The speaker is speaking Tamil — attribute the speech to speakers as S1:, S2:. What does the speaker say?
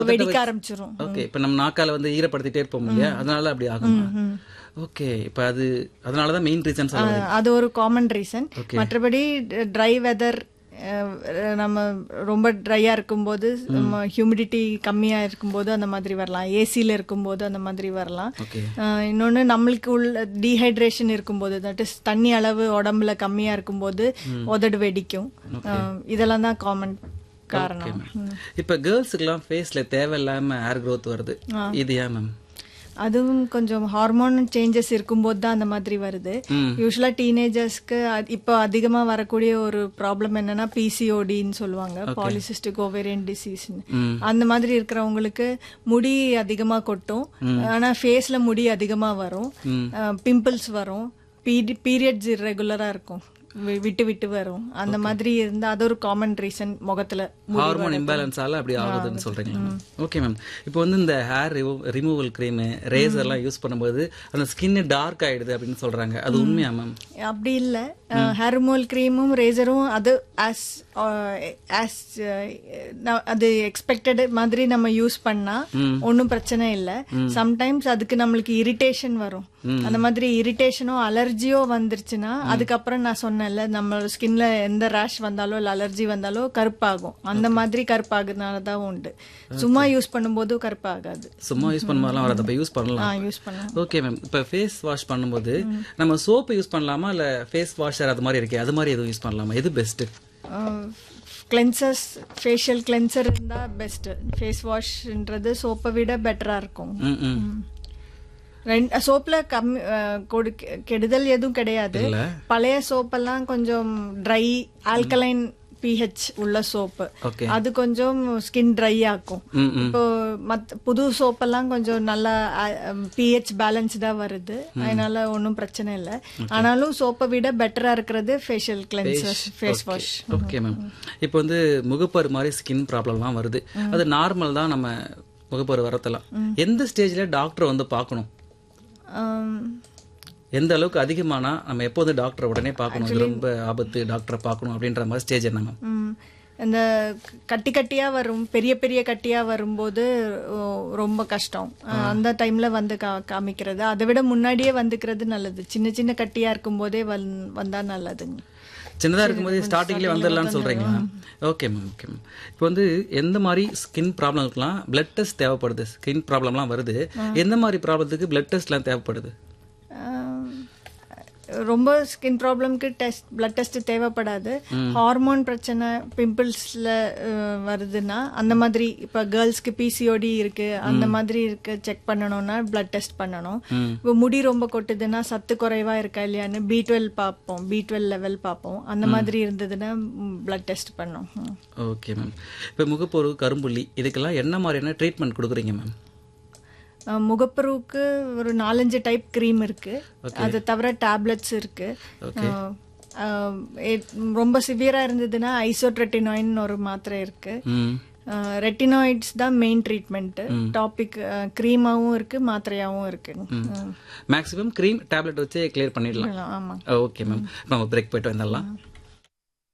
S1: வெடிக்க ஆரம்பிச்சிரும்
S2: ஓகே இப்ப நம்ம நாக்கால வந்து ஈரப்படுத்திட்டே இருப்போம் இல்லையா அதனால அப்படி ஆகுமா ஓகே இப்ப அது அதனாலதான் மெயின் ரீசன்ஸ்
S1: அஹ், அது ஒரு காமன் ரீசன் மற்றபடி ட்ரை வெதர் நம்ம ரொம்ப ட்ரையா இருக்கும்போது ஹியூமிடிட்டி கம்மியா இருக்கும்போது அந்த மாதிரி வரலாம் ஏசில இருக்கும்போது அந்த மாதிரி வரலாம்
S2: ஓகே
S1: அஹ், இன்னொன்னு நம்மளுக்கு உள்ள டீஹைட்ரேஷன் இருக்கும்போது தட் இஸ் தண்ணி அளவு உடம்புல கம்மியா இருக்கும்போது உதடு வெடிக்கும் அஹ், இதெல்லாம் தான் காமன் காரணம்
S2: இப்ப கேர்ள்ஸுக்குலாம் ஃபேஸ்ல தேவையில்லாம ஹேர் growth வருது இது ஏன் மேம்
S1: அதுவும் கொஞ்சம் ஹார்மோன் சேஞ்சஸ் இருக்கும்போது தான் அந்த மாதிரி வருது யூஸ்வலா டீனேஜர்ஸ்க்கு இப்போ அதிகமா வரக்கூடிய ஒரு ப்ராப்ளம் என்னன்னா பிசிஓடின்னு சொல்லுவாங்க பாலிசிஸ்டிக் ஓவேரியன் டிசீஸ் அந்த மாதிரி இருக்கிறவங்களுக்கு முடி அதிகமா கொட்டும் ஆனா ஃபேஸ்ல முடி அதிகமா வரும் பிம்பிள்ஸ் வரும் பீரியட்ஸ் இர்ரெகுலரா இருக்கும் வி- விட்டு விட்டு வரும் அந்த மாதிரி இருந்தா அது ஒரு காமன் ரீசன் முகத்துல முடி
S2: ஹார்மோன் இம்பேலன்ஸால அப்படி ஆகுதுன்னு சொல்றீங்களா மேம் ஓகே மேம் இப்போ வந்து இந்த ஹேர் ரிமூவல் க்ரீம் ரேசர் எல்லாம் யூஸ் பண்ணும்போது அந்த ஸ்கின் டார்க் ஆயிடுது அப்படின்னு சொல்றாங்க அது உண்மையா மேம்
S1: அப்படி இல்ல ஹேர் ரிமூவல் கிரீமும் ரேசரும் அது ஆஸ் ஆஸ் அது எக்ஸ்பெக்டட் மாதிரி நம்ம யூஸ் பண்ணா ஒன்றும் பிரச்சனை இல்ல சம்டைம்ஸ் அதுக்கு நம்மளுக்கு இரிட்டேஷன் வரும் அந்த மாதிரி இரிட்டேஷனோ அலர்ஜியோ வந்துருச்சுன்னா அதுக்கப்புறம் நான் சொன்னேன்ல நம்ம ஸ்கின்ல எந்த ரேஷ் வந்தாலோ இல்ல அலர்ஜி வந்தாலோ கருப்பாகும் அந்த மாதிரி கருப்பாகுறதுனால தான் உண்டு சும்மா யூஸ் பண்ணும்போது கருப்பாகாது
S2: சும்மா யூஸ் பண்ணும்போதெல்லாம் வராது அப்ப யூஸ் பண்ணலாம்
S1: யூஸ் பண்ணலாம்
S2: ஓகே மேம் இப்போ ஃபேஸ் வாஷ் பண்ணும்போது நம்ம சோப்பு யூஸ் பண்ணலாமா இல்ல ஃபேஸ் வாஷர் அது மாதிரி இருக்கே அது மாதிரி எதுவும் யூஸ் பண்ணலாமா எது பெஸ்ட்
S1: கிளென்சர்ஸ் ஃபேஷியல் கிளென்சர் இருந்தா பெஸ்ட் ஃபேஸ் வாஷ்ன்றது சோப்பை விட பெட்டரா இருக்கும்
S2: ம் ம்
S1: ரெண்டு சோப்ல கம்மி அஹ், கொடு- கெடுதல் எதுவும் கிடையாது
S2: இல்ல
S1: பழைய சோப்பெல்லாம் கொஞ்சம் ட்ரை ஆல்கலைன் பிஹெச் உள்ள சோப்பு
S2: ஓகே
S1: அது கொஞ்சம் ஸ்கின் ட்ரை ஆக்கும்
S2: ம் ம்
S1: இப்போ மத் புது சோப்பெல்லாம் கொஞ்சம் நல்லா பிஹெச் பேலன்ஸ்டா வருது அதனால ஒன்றும் பிரச்சனை இல்லை ஆனாலும் சோப்பை விட பெட்டரா இருக்கிறது facial cleanser face wash
S2: okay ma'am இப்போ வந்து முகப்பரு மாதிரி ஸ்கின் ப்ராப்ளம்லாம் வருது அது நார்மல் தான் நம்ம முகப்பரு வரத்தலாம் எந்த ஸ்டேஜ்ல டாக்டர் வந்து பார்க்கணும் எந்த அளவுக்கு அதிகமானா நம்ம எப்போ வந்து டாக்டரை உடனே பார்க்கணும் இது ரொம்ப ஆபத்து டாக்டரை பார்க்கணும் அப்படின்ற மாதிரி ஸ்டேஜ் என்ன மேம்
S1: ம். இந்த கட்டி கட்டியா வரும் பெரிய பெரிய கட்டியா வரும்போது ஓ, ரொம்ப கஷ்டம் அஹ், அந்த டைம்ல வந்து கா- காமிக்கிறது அதை விட முன்னாடியே வந்துக்கிறது நல்லது சின்ன சின்ன கட்டியா இருக்கும்போதே வந் வந்தா நல்லதுங்க
S2: சின்னதா இருக்கும்போது ஸ்டார்டிங்லேயே வந்துடலாம்னு சொல்றீங்களா ஓகே மேம் ஓகே மேம் இப்போ வந்து எந்த மாதிரி ஸ்கின் ப்ராப்ளம்க்குலாம் பிளட் டெஸ்ட் தேவைப்படுது ஸ்கின் ப்ராப்ளம்லாம் வருது எந்த மாதிரி ப்ராப்ளத்துக்கு பிளட் டெஸ்ட்லாம் தேவைப்படுது
S1: அஹ், ரொம்ப ஸ்கின் ப்ராப்ளம்க்கு டெஸ்ட் பிளட் டெஸ்ட் தேவைப்படாது ஹார்மோன் பிரச்சனை பிம்பிள்ஸ்ல வருதுன்னா அந்த மாதிரி இப்ப கேர்ள்ஸ்க்கு பிசிஓடி இருக்கு அந்த மாதிரி இருக்கு செக் பண்ணணும்னா பிளட் டெஸ்ட் பண்ணணும் இப்போ முடி ரொம்ப கொட்டுதுன்னா சத்து குறைவா இருக்கா இல்லையான்னு பி டுவெல் பார்ப்போம் பி டுவெல் லெவல் பார்ப்போம் அந்த மாதிரி இருந்ததுன்னா பிளட் டெஸ்ட் பண்ணோம் ம்.
S2: ஓகே மேம் இப்போ முகப்பொரு கரும்புள்ளி இதுக்கெல்லாம் என்ன மாதிரியான ட்ரீட்மெண்ட் கொடுக்குறீங்க மேம்
S1: அஹ், முகப்பருவுக்கு ஒரு நாலஞ்சு டைப் க்ரீம் இருக்கு அது தவிர டேப்லெட்ஸ் இருக்கு அஹ், அஹ், எ- ரொம்ப சிவியரா இருந்ததுன்னா ஐசோட்ரெட்டினாயின் ஒரு மாத்திரை இருக்கு
S2: ம்
S1: ரெட்டினாய்ட்ஸ் தான் மெயின் ட்ரீட்மெண்ட் டாபிக் க்ரீமாவும் இருக்கு மாத்திரையாவும் இருக்கு ம்.
S2: மேக்ஸிமம் க்ரீம் டேப்லெட் வச்சு கிளியர் பண்ணிடலாம்
S1: ஆமா
S2: ஓகே மேம் நம்ம பிரேக் போயிட்டு வந்துடலாம்